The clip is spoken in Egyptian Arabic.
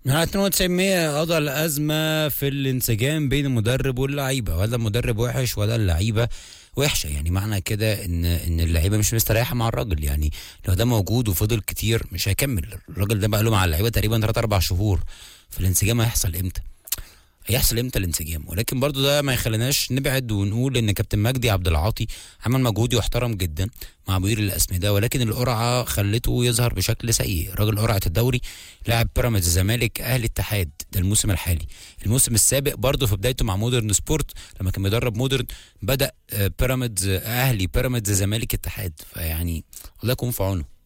على 92 قضى الأزمة في الانسجام بين المدرب واللعيبة ولا المدرب وحش ولا اللعيبة وحشة يعني معنى كده إن إن اللعيبة مش مستريحة مع الراجل يعني لو ده موجود وفضل كتير مش هيكمل الراجل ده بقى له مع اللعيبة تقريبا 3 4 شهور فالانسجام هيحصل إمتى؟ هيحصل امتى الانسجام ولكن برضو ده ما يخليناش نبعد ونقول ان كابتن مجدي عبد العاطي عمل مجهود يحترم جدا مع مدير الاسمده ولكن القرعه خلته يظهر بشكل سيء راجل قرعه الدوري لاعب بيراميدز الزمالك اهلي اتحاد ده الموسم الحالي الموسم السابق برضه في بدايته مع مودرن سبورت لما كان بيدرب مودرن بدا آه، بيراميدز آه، اهلي بيراميدز زمالك اتحاد فيعني الله يكون في عونه